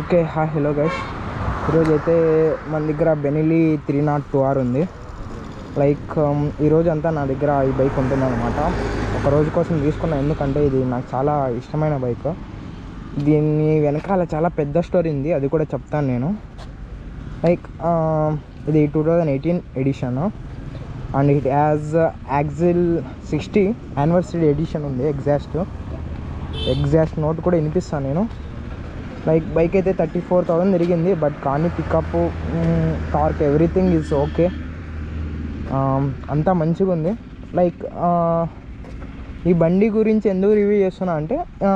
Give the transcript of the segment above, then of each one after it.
okay hi hello guys ఈరోజు అయితే మన దగ్గర Benelli three nought two R ఉంది లైక్ ఈరోజు అంతా నా దగ్గర ఈ బైక్ ఉంటుంది అనమాట ఒక రోజు కోసం తీసుకున్నా ఎందుకంటే ఇది నాకు చాలా ఇష్టమైన బైక్ దీన్ని వెనకాల చాలా పెద్ద స్టోరీ ఉంది అది కూడా చెప్తాను నేను లైక్ ఇది two thousand eighteen edition and it has axle sixty anniversary edition ఉంది ఎగ్జాస్ట్ ఎగ్జాస్ట్ నోట్ కూడా వినిపిస్తాను నేను లైక్ బైక్ అయితే థర్టీ ఫోర్ థౌసండ్ తిరిగింది బట్ కానీ pickup torque everything is okay అంతా మంచిగా ఉంది లైక్ ఈ బండి గురించి ఎందుకు రివ్యూ చేస్తున్నా అంటే ఆ,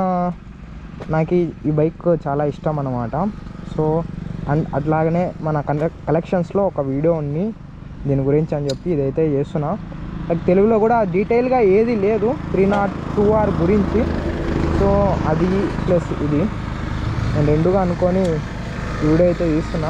నాకు ఈ- ఈ బైక్ చాలా ఇష్టం అనమాట సో అండ్ అట్లాగనే మన కలె- కలెక్షన్స్లో ఒక వీడియో ఉంది దీని గురించి అని చెప్పి ఇదైతే చేస్తున్నా లైక్ తెలుగులో కూడా డీటెయిల్గా ఏది లేదు త్రీ నాట్ టూ ఆర్ గురించి సో అది ప్లస్ ఇది నేను రెండుగా అనుకొని ఈ వీడియో అయితే తీస్తున్నా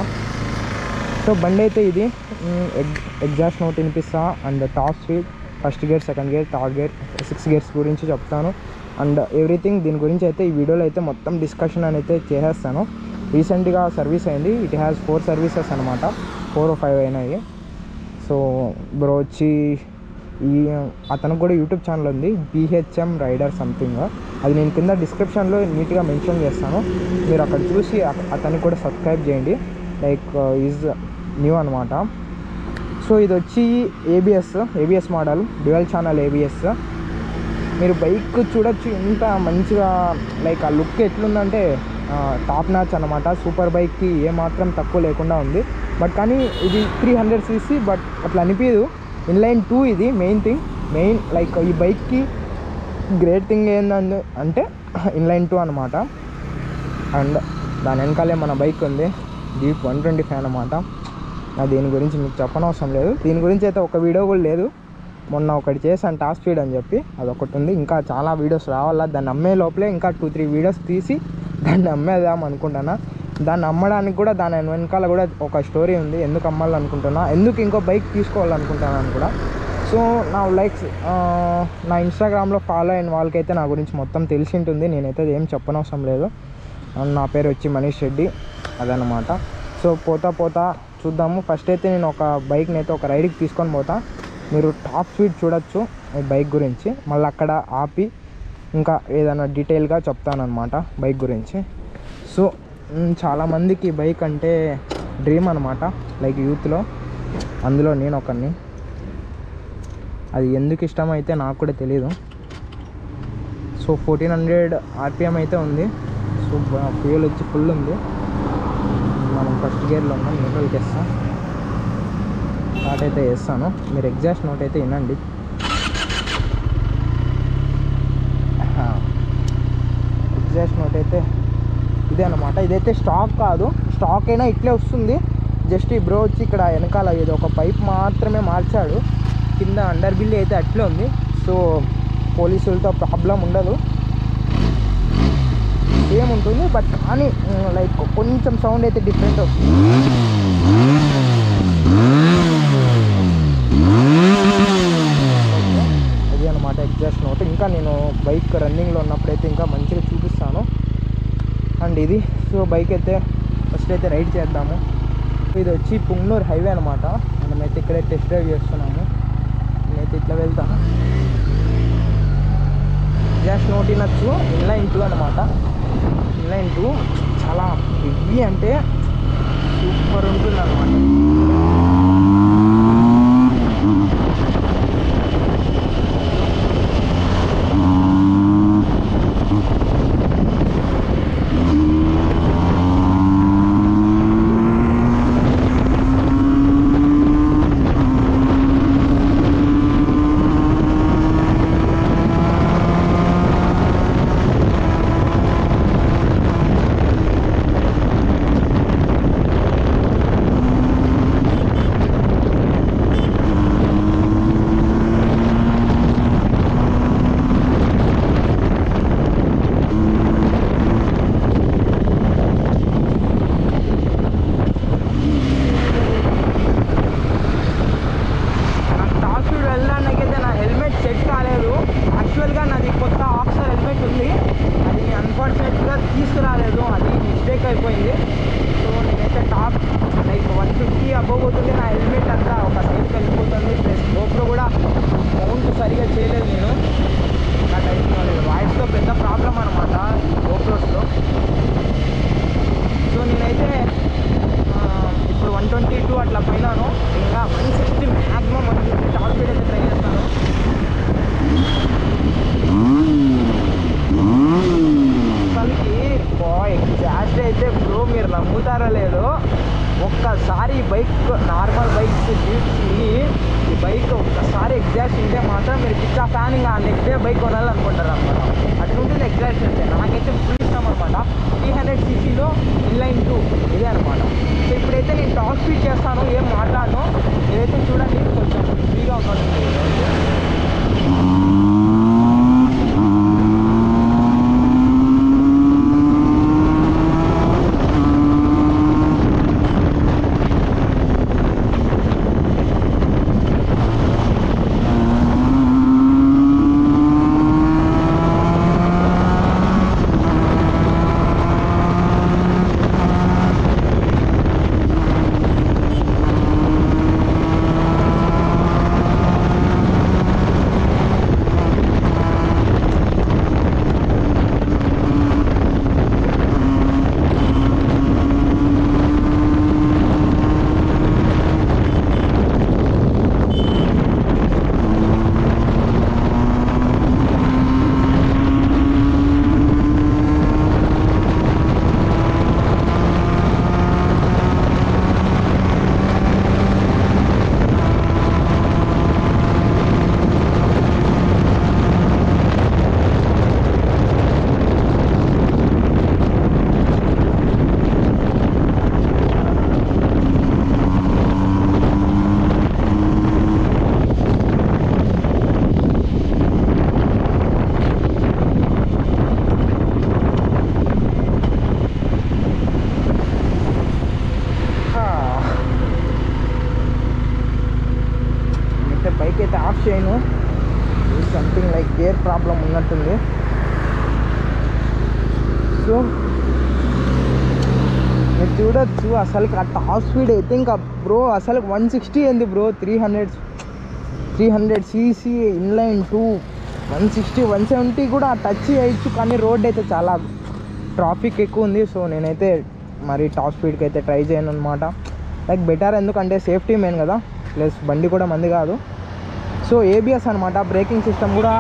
సో బండి అయితే ఇది మ్, ఎగ్ ఎగ్జాస్ట్ నోట్ వినిపిస్తా and top speed first gear second gear third gear six gears గురించి చెప్తాను అండ్ ఎవ్రీథింగ్ దీని గురించి అయితే ఈ వీడియోలో అయితే మొత్తం డిస్కషన్ అని అయితే చేసేస్తాను రీసెంట్గా సర్వీస్ అయింది ఇట్ హ్యాస్ ఫోర్ సర్వీసెస్ అనమాట ఫోర్ ఫైవ్ అయినాయి సో బ్రో వచ్చి ఈ అతనికి కూడా యూట్యూబ్ ఛానల్ ఉంది పిహెచ్ఎం రైడర్ సంథింగ్ అది నేను కింద డిస్క్రిప్షన్లో నీట్గా మెన్షన్ చేస్తాను మీరు అక్కడ చూసి అత- అతనికి కూడా సబ్స్క్రైబ్ చేయండి లైక్ ఈజ్ న్యూ అనమాట సో ఇది వచ్చి ABS ABS model dual channel ABS మీరు బైక్ చూడొచ్చు ఇంత మంచిగా లైక్ ఆ లుక్ ఎట్లుందంటే టాప్ మ్యాచ్ అనమాట సూపర్ బైక్కి ఏమాత్రం తక్కువ లేకుండా ఉంది బట్ కానీ ఇది త్రీ హండ్రెడ్ సీసీ బట్ అట్లా అనిపించదు ఇన్లైన్ టూ ఇది మెయిన్ థింగ్ మెయిన్ లైక్ ఈ బైక్కి గ్రేట్ థింగ్ ఏంటంటే అంటే ఇన్లైన్ టూ అనమాట అండ్ దాని వెనకాలే మన బైక్ ఉంది డీప్ వన్ ట్వంటీ ఫైవ్ అనమాట నా దీని గురించి మీకు చెప్పనవసరం లేదు దీని గురించి అయితే ఒక వీడియో కూడా లేదు మొన్న ఒకటి చేశాను టాప్ స్పీడ్ అని చెప్పి అదొకటి ఉంది ఇంకా చాలా వీడియోస్ రావాలా దాన్ని అమ్మే లోపలే ఇంకా టూ త్రీ వీడియోస్ తీసి దాన్ని అమ్మేద్దాం అనుకుంటున్నా దాన్ని అమ్మడానికి కూడా దాని వెనకాల కూడా ఒక స్టోరీ ఉంది ఎందుకు అమ్మాలనుకుంటున్నా ఎందుకు ఇంకో బైక్ తీసుకోవాలనుకుంటున్నాను కూడా సో నా లైక్స్ నా ఇన్స్టాగ్రామ్లో ఫాలో అయిన వాళ్ళకైతే నా గురించి మొత్తం తెలిసి ఉంటుంది నేనైతే ఏం చెప్పనవసరం లేదు అండ్ నా పేరు వచ్చి మనీష్ రెడ్డి అదనమాట సో పోతా పోతా చూద్దాము ఫస్ట్ అయితే నేను ఒక బైక్ని అయితే ఒక రైడ్కి తీసుకొని పోతా మీరు టాప్ స్పీడ్ చూడొచ్చు ఈ బైక్ గురించి మళ్ళీ అక్కడ ఆపి ఇంకా ఏదైనా డీటెయిల్గా చెప్తానమాట బైక్ గురించి సో మ్, చాలామందికి ఈ బైక్ అంటే డ్రీమ్ అనమాట లైక్ యూత్లో అందులో నేను ఒకరిని అది ఎందుకు ఇష్టం అయితే నాకు కూడా తెలియదు సో ఫోర్టీన్ హండ్రెడ్ ఆర్పిఎం అయితే ఉంది సో ఫ్యూయల్ వచ్చి ఫుల్ ఉంది మనం ఫస్ట్ గేర్లో ఉన్నాం న్యూట్రల్కి వేస్తాం స్టార్ట్ అయితే వేస్తాను మీరు ఎగ్జాస్ట్ నోట్ అయితే వినండి ఎగ్జాస్ట్ నోట్ అయితే ఇదే అనమాట ఇదైతే స్టాక్ కాదు స్టాక్ అయినా ఇట్లే వస్తుంది జస్ట్ ఈ బ్రో వచ్చి ఇక్కడ వెనకాల ఇది ఒక పైప్ మాత్రమే మార్చాడు కింద అండర్ బిల్ అయితే అట్లే ఉంది సో పోలీసులతో ప్రాబ్లం ఉండదు సేమ్ ఉంటుంది బట్ కానీ లైక్ కొంచెం సౌండ్ అయితే డిఫరెంట్ వస్తుంది అది అనమాట ఎగ్జాస్ట్ నోట్ ఇంకా నేను బైక్ రన్నింగ్లో ఉన్నప్పుడైతే ఇంకా మంచిగా చూపిస్తాను అండ్ ఇది సో బైక్ అయితే ఫస్ట్ అయితే రైడ్ చేద్దాము ఇది వచ్చి పుంగనూరు హైవే అనమాట మనమైతే ఇక్కడే టెస్ట్ డ్రైవ్ చేస్తున్నాము నేనైతే ఇట్లా వెళ్తాను గ్యాస్ నోట్ వినొచ్చు ఇన్లైన్ టూ అనమాట ఇన్లైన్ టూ చాలా హెవీ అంటే సూపర్ ఉంటుంది అనమాట ఫిఫ్టీ అబ్బో పోతుంది నా హెల్మెట్ అంతా ఒక సైడ్కి వెళ్ళిపోతుంది ప్లస్ గోప్రో కూడా మౌంట్ సరిగా చేయలేదు నేను నా టైం వాయిస్లో పెద్ద ప్రాబ్లం అనమాట గోప్రోస్లో సో నేనైతే ఆ, ఇప్పుడు వన్ ట్వంటీ టూ అట్లా పోయినాను ఇంకా one sixty maximum one fifty top speed అయితే ట్రై చేస్తాను అసలుకి ఎగ్జాస్ట్ అయితే బ్రో మీరు నమ్ముతారో లేదో ఒక్కసారి ఈ బైక్ నార్మల్ బైక్స్ జీప్స్ని ఈ బైక్ ఒక్కసారి ఎగ్జాస్ట్ ఉంటే మాత్రం మీరు పిచ్చా ఫ్యాన్ ఇంకా నెక్స్ట్ డే బైక్ కొనాలనుకుంటారు అనమాట అట్లుంటుంది ఎగ్జాస్ట్ అంటే నాకైతే ఫుల్ ఇష్టం అనమాట త్రీ హండ్రెడ్ సీసీలో ఇన్లైన్ టూ ఇదే అనమాట సో ఇప్పుడైతే నేను టాప్ స్పీడ్ చేస్తాను ఏం మాట్లాడను ఇదైతే చూడండి కొంచెం ఫ్రీగా ఉన్నట్టుంది అయితే బైక్ అయితే ఆఫ్ చేయను సంథింగ్ లైక్ గేర్ ప్రాబ్లం ఉన్నట్టుంది సో మీరు చూడొచ్చు అసలు ఆ టాప్ స్పీడ్ అయితే ఇంకా బ్రో అసలు వన్ సిక్స్టీ ఏంది bro three hundred three hundred CC inline two one sixty one seventy కూడా టచ్ చేయొచ్చు కానీ రోడ్ అయితే చాలా ట్రాఫిక్ ఎక్కువ ఉంది సో నేనైతే మరి టాప్ స్పీడ్కి అయితే ట్రై చేయను అనమాట లైక్ బెటర్ ఎందుకంటే సేఫ్టీ మెయిన్ కదా ప్లస్ బండి కూడా మంది కాదు సో ఏబిఎస్ అనమాట బ్రేకింగ్ సిస్టమ్ కూడా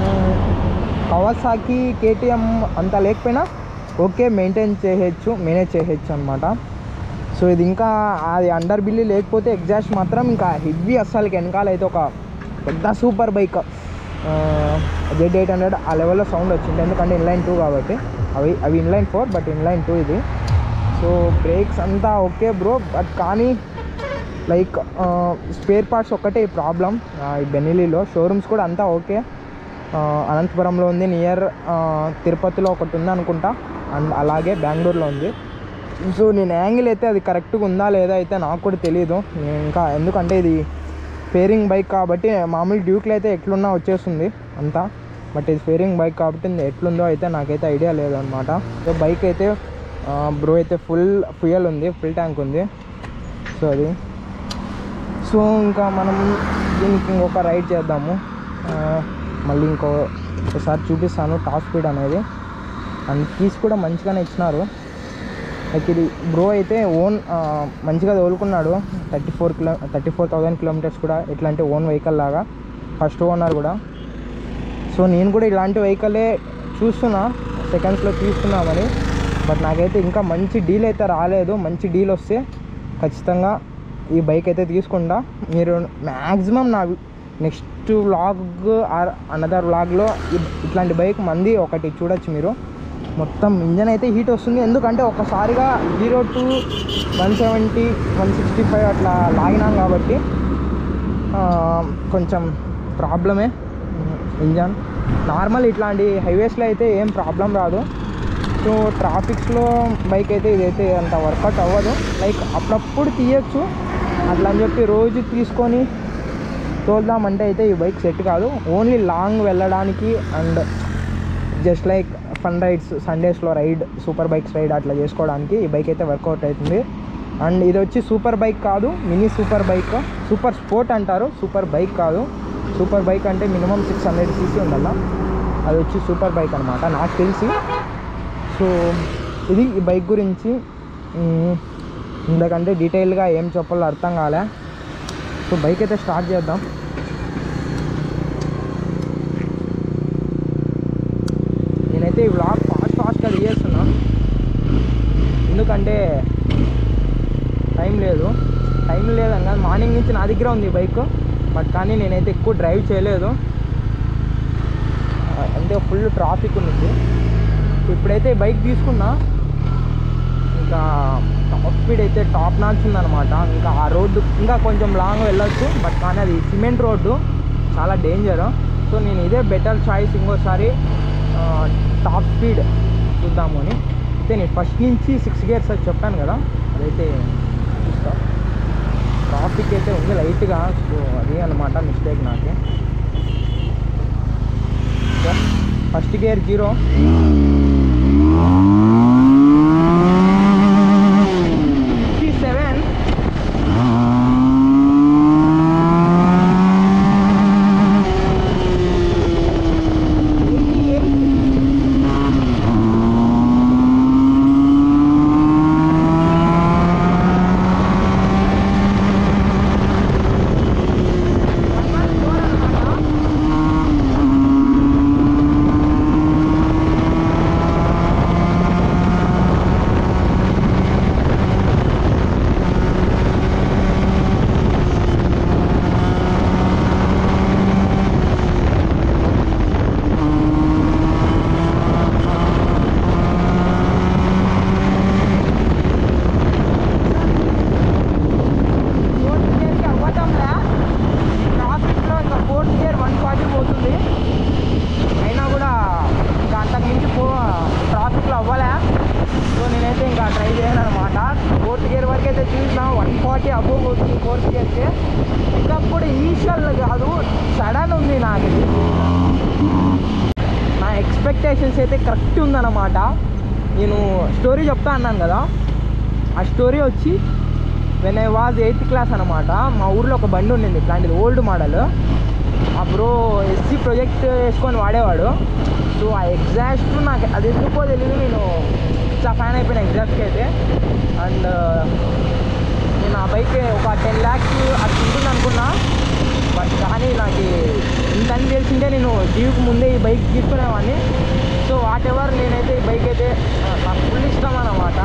కవాసాకి కేటీఎం అంత లేకపోయినా ఓకే మెయింటైన్ చేయొచ్చు మేనేజ్ చేయొచ్చు అనమాట సో ఇది ఇంకా అది అండర్ బిల్లి లేకపోతే ఎగ్జాస్ట్ మాత్రం ఇంకా హెవీ అస్సలకి వెనకాల అయితే ఒక పెద్ద super bike Z eight hundred ఆ లెవెల్లో సౌండ్ వచ్చింది ఎందుకంటే ఇన్లైన్ టూ కాబట్టి అవి అవి inline four but inline two ఇది సో బ్రేక్స్ అంతా ఓకే బ్రో బట్ కానీ లైక్ స్పేర్ పార్ట్స్ ఒక్కటే ప్రాబ్లం ఈ బెనిలీలో షోరూమ్స్ కూడా అంతా ఓకే ఆ, అనంతపురంలో ఉంది నియర్ తిరుపతిలో ఒకటి ఉంది అనుకుంటా అండ్ అలాగే బెంగళూరులో ఉంది సో నేను యాంగిల్ అయితే అది కరెక్ట్గా ఉందా లేదా అయితే నాకు కూడా తెలియదు నేను ఇంకా ఎందుకంటే ఇది ఫేరింగ్ బైక్ కాబట్టి మామూలు డ్యూక్లో అయితే ఎట్లున్నా వచ్చేస్తుంది అంతా బట్ ఇది ఫేరింగ్ బైక్ కాబట్టి ఇది ఎట్లుందో అయితే నాకైతే ఐడియా లేదు అనమాట సో బైక్ అయితే బ్రో అయితే ఫుల్ ఫ్యూయల్ ఉంది ఫుల్ ట్యాంక్ ఉంది సో అది సో ఇంకా మనం దీనికి ఇంకొక రైడ్ చేద్దాము ఆ, మళ్ళీ ఇంకో ఒకసారి చూపిస్తాను టాప్ స్పీడ్ అనేది అండ్ కీస్ కూడా మంచిగానే ఇచ్చినారు లైక్ ఇది బ్రో అయితే ఓన్ మంచిగా తోలుకున్నాడు thirty four kilo thirty four thousand kilometres కూడా ఎట్లా అంటే ఓన్ వెహికల్ లాగా ఫస్ట్ ఓనర్ కూడా సో నేను కూడా ఇలాంటి వెహికలే చూస్తున్నా సెకండ్స్లో తీసుకున్నామని బట్ నాకైతే ఇంకా మంచి డీల్ అయితే రాలేదు మంచి డీల్ వస్తే ఖచ్చితంగా ఈ బైక్ అయితే తీసుకుంటా మీరు మ్యాక్సిమం నా నెక్స్ట్ వ్లాగ్ ఆర్ అనదర్ వ్లాగ్లో ఇట్లాంటి బైక్ మంది ఒకటి చూడొచ్చు మీరు మొత్తం ఇంజన్ అయితే హీట్ వస్తుంది ఎందుకంటే ఒకసారిగా zero to one seventy one sixty five అట్లా లాగినాం కాబట్టి ఆ, కొంచెం ప్రాబ్లమే ఇంజన్ నార్మల్ ఇట్లాంటి హైవేస్లో అయితే ఏం ప్రాబ్లం రాదు సో ట్రాఫిక్స్లో బైక్ అయితే ఇదైతే అంత వర్కౌట్ అవ్వదు లైక్ అప్పుడప్పుడు తీయచ్చు అట్లా అని చెప్పి రోజు తీసుకొని తోలుదామంటే అయితే ఈ బైక్ సెట్ కాదు ఓన్లీ లాంగ్ వెళ్ళడానికి and just like fun rides సండేస్లో రైడ్ సూపర్ బైక్స్ రైడ్ అట్లా చేసుకోవడానికి ఈ బైక్ అయితే వర్కౌట్ అవుతుంది అండ్ ఇది వచ్చి సూపర్ బైక్ కాదు mini super bike super sport అంటారు సూపర్ బైక్ కాదు సూపర్ బైక్ అంటే మినిమం సిక్స్ హండ్రెడ్ సీసీ ఉండాల అది వచ్చి సూపర్ బైక్ అనమాట నాకు తెలిసి సో ఇది ఈ బైక్ గురించి మ్, ఇంతకంటే డీటెయిల్గా ఏం చెప్పాలో అర్థం కాలే సో బైక్ అయితే స్టార్ట్ చేద్దాం నేనైతే ఈ వ్లాగ్ ఫాస్ట్ ఫాస్ట్గా తీయేస్తున్నా ఎందుకంటే టైం లేదు టైం లేదన్నా మార్నింగ్ నుంచి నా దగ్గర ఉంది బైక్ బట్ కానీ నేనైతే ఎక్కువ డ్రైవ్ చేయలేదు ఆ, అంటే ఫుల్ ట్రాఫిక్ ఉంది ఇప్పుడైతే ఈ బైక్ తీసుకున్నా ఇంకా టాప్ స్పీడ్ అయితే టాప్ నాచ్ ఉందన్నమాట ఇంకా ఆ రోడ్డు ఇంకా కొంచెం లాంగ్ వెళ్ళొచ్చు బట్ కానీ అది సిమెంట్ రోడ్డు చాలా డేంజర్ సో నేను ఇదే బెటర్ చాయిస్ ఇంకోసారి టాప్ స్పీడ్ చూద్దాము అని అయితే నేను ఫస్ట్ నుంచి సిక్స్ గేర్స్ అది చెప్పాను కదా అదైతే చూస్తా ట్రాఫిక్ అయితే ఉంది లైట్గా సో అది అనమాట మిస్టేక్ నాకే first gear zero seven fourth గేర్కి అవ్వటంలే ట్రాఫిక్లో ఇంకా ఫోర్త్ గేర్ వన్ ఫార్టీ పోతుంది అయినా కూడా ఇంకా అంతకు మించి పో ట్రాఫిక్లో అవ్వలే సో నేనైతే ఇంకా ట్రై చేయను అనమాట ఫోర్త్ గేర్ వరకు అయితే చూసినా వన్ ఫార్టీ అబోవ్ పోతుంది ఫోర్త్ గేర్కి ఇంకప్పుడు ఈషల్ కాదు సడన్ ఉంది నాకు ఇది నా ఎక్స్పెక్టేషన్స్ అయితే కరెక్ట్ ఉందన్నమాట నేను స్టోరీ చెప్తా అన్నాను కదా ఆ స్టోరీ వచ్చి when I was eighth class అనమాట మా ఊర్లో ఒక బండి ఉండింది ఇట్లాంటిది ఓల్డ్ మోడల్ ఆ బ్రో ఎస్సీ ప్రొజెక్ట్ వేసుకొని వాడేవాడు సో ఆ ఎగ్జాస్ట్ నాకు అది ఎందుకో తెలియదు నేను చాలా ఫ్యాన్ అయిపోయిన ఎగ్జాస్ట్కి అయితే అండ్ నేను ఆ బైక్ ఒక టెన్ ల్యాక్స్ అది ఉంటుంది అనుకున్నా బట్ కానీ నాకు ఇంత అని తెలిసిందే నేను డ్యూకి ముందే ఈ బైక్ తీసుకునేవాడిని సో వాట్ ఎవర్ నేనైతే ఈ బైక్ అయితే ఆ, నాకు ఫుల్ ఇష్టం అన్నమాట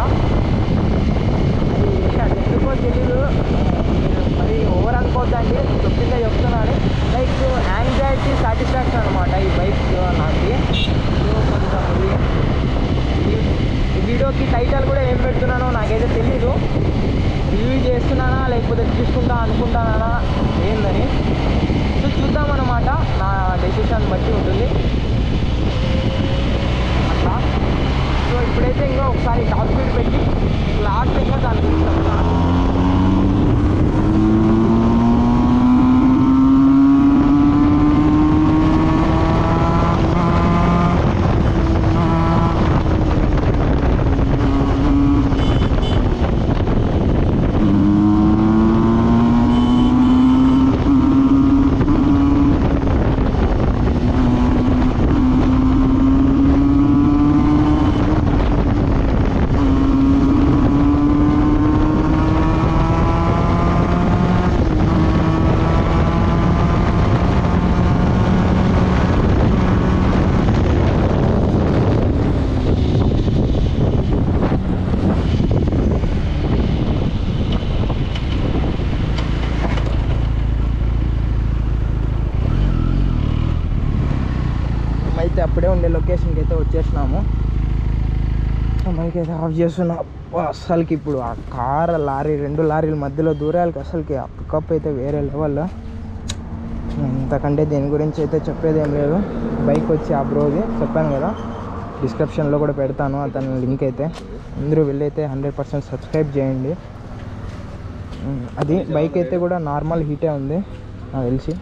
అది అది ఎందుకో తెలీదు నేను మరి ఓవర్ అనుకోవద్దండి చెప్పిందే చెప్తున్నాను లైక్ యాంగ్జైటీ సాటిస్ఫాక్షన్ అనమాట ఈ బైక్ నాకు సో కొంచెం ఇది ఈ- ఈ వీడియోకి టైటిల్ కూడా ఏం పెడుతున్నానో నాకైతే తెలీదు రివ్యూ చేస్తున్నానా లేకపోతే తీసుకుంటా అనుకుంటానా ఏందని సో చూద్దాం అన్నమాట నా డెసిషన్ బట్టి ఉంటుంది అట్లా సో ఇప్పుడైతే ఇంకా ఒకసారి టాప్ స్పీడ్ పెట్టి లాస్ట్ ఇంకా దాని గురించి చెప్తాను అయితే అప్పుడే ఉండే లొకేషన్కి అయితే వచ్చేసినాము బైక్ అయితే ఆఫ్ చేస్తున్నా అబ్బా, అస్సలకి ఇప్పుడు ఆ కార్ లారీ రెండు లారీల మధ్యలో దూరాలకి అసలుకి ఆ పికప్ అయితే వేరే లెవెల్ ఇంతకంటే దీని గురించి అయితే చెప్పేది ఏం లేదు బైక్ వచ్చి ఆ బ్రోది చెప్పాను కదా డిస్క్రిప్షన్లో కూడా పెడతాను అతని లింక్ అయితే అందరూ వెళ్ళి అయితే హండ్రెడ్ పర్సెంట్ సబ్స్క్రైబ్ చేయండి ఉమ్, అది బైక్ అయితే కూడా నార్మల్ హీటే ఉంది నాకు తెలిసి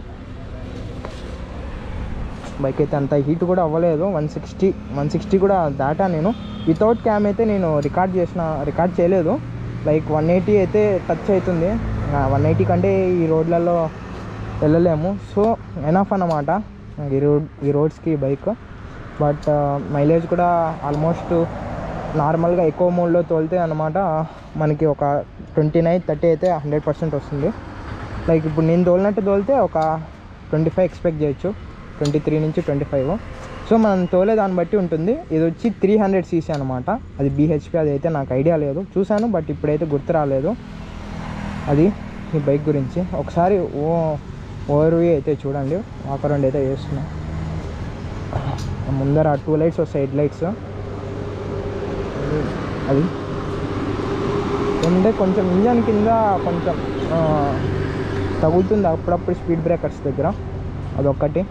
బైక్ అయితే అంత హీట్ కూడా అవ్వలేదు వన్ సిక్స్టీ వన్ సిక్స్టీ కూడా దాటా నేను వితౌట్ క్యామ్ అయితే నేను రికార్డ్ చేసిన రికార్డ్ చేయలేదు లైక్ వన్ ఎయిటీ అయితే టచ్ అవుతుంది వన్ ఎయిటీ కంటే ఈ రోడ్లలో వెళ్ళలేము సో ఎనఫ్ అన్నమాట ఈ రోడ్ ఈ రోడ్స్కి బైక్ బట్ మైలేజ్ కూడా ఆల్మోస్ట్ నార్మల్గా ఎక్కువ మోడ్లో తోలితే అనమాట మనకి ఒక ట్వంటీ నైన్ థర్టీ అయితే హండ్రెడ్ పర్సెంట్ వస్తుంది లైక్ ఇప్పుడు నేను తోలినట్టు తోలితే ఒక ట్వంటీ ఫైవ్ ఎక్స్పెక్ట్ చేయొచ్చు ట్వంటీ త్రీ నుంచి ట్వంటీ ఫైవ్ సో మనం తోలే దాన్ని బట్టి ఉంటుంది ఇది వచ్చి త్రీ హండ్రెడ్ సీసీ అనమాట అది బీహెచ్పి అది అయితే నాకు ఐడియా లేదు చూశాను బట్ ఇప్పుడైతే గుర్తు రాలేదు అది ఈ బైక్ గురించి ఒకసారి ఓ ఓవర్ వ్యూ అయితే చూడండి వాకరౌండ్ అయితే చేస్తున్నా ముందర టూ లైట్స్ వస్తాయి హెడ్ లైట్స్ అది ఏమంటే కొంచెం ఇంజన్ కింద కొంచెం ఆ, తగులుతుంది అప్పుడప్పుడు స్పీడ్ బ్రేకర్స్ దగ్గర అదొక్కటి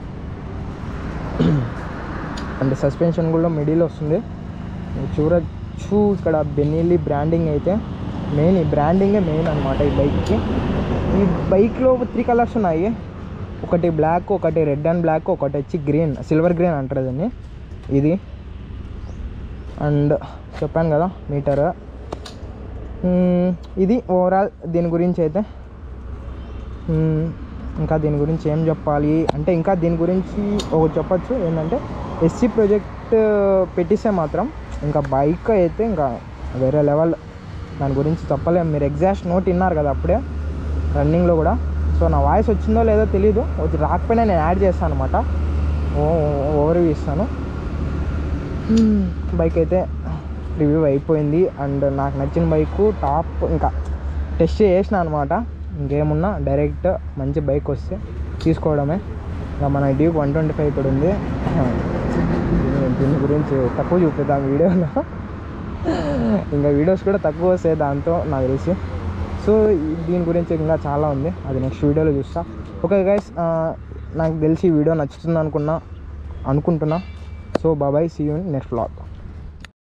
అంటే సస్పెన్షన్ కూడా మిడిల్ వస్తుంది మీరు చూడొచ్చు ఇక్కడ బెనీలి బ్రాండింగ్ అయితే మెయిన్ ఈ బ్రాండింగే మెయిన్ అనమాట ఈ బైక్కి ఈ బైక్లో త్రీ కలర్స్ ఉన్నాయి ఒకటి బ్లాక్ ఒకటి రెడ్ అండ్ బ్లాక్ ఒకటి వచ్చి గ్రీన్ సిల్వర్ గ్రీన్ అంటారు దీన్ని ఇది అండ్ చెప్పాను కదా మీటర్ ఇది ఓవరాల్ దీని గురించి అయితే మ్మ్, ఇంకా దీని గురించి ఏం చెప్పాలి అంటే ఇంకా దీని గురించి ఒకటి చెప్పచ్చు ఏంటంటే ఎస్సీ ప్రాజెక్ట్ పెట్టిస్తే మాత్రం ఇంకా బైక్ అయితే ఇంకా వేరే లెవెల్ దాని గురించి చెప్పలేం మీరు ఎగ్జాక్ట్ నోట్ విన్నారు కదా అప్పుడే రన్నింగ్లో కూడా సో నా వాయిస్ వచ్చిందో లేదో తెలీదు వచ్చి రాకపోయినా నేను యాడ్ చేస్తాను అనమాట ఓవర్ ఇస్తాను బైక్ అయితే రివ్యూ అయిపోయింది అండ్ నాకు నచ్చిన బైక్ టాప్ ఇంకా టెస్ట్ చేసిన అనమాట ఇంకేమున్నా డైరెక్ట్ మంచి బైక్ వస్తే తీసుకోవడమే ఇంకా మన డ్యూక్ వన్ ట్వంటీ ఫైవ్ ఇక్కడ ఉంది దీని- దీని గురించి తక్కువ చూపిద్దాం వీడియోలో ఇంకా వీడియోస్ కూడా తక్కువ వస్తాయి దాంతో నాకు తెలిసి సో ఈ- దీని గురించి ఇంకా చాలా ఉంది అది నెక్స్ట్ వీడియోలో చూస్తా ఓకే గైస్ నాకు తెలిసి ఈ వీడియో నచ్చుతుంది అనుకున్నా అనుకుంటున్నా సో బాబాయ్ సీ యూ నెక్స్ట్ బ్లాగ్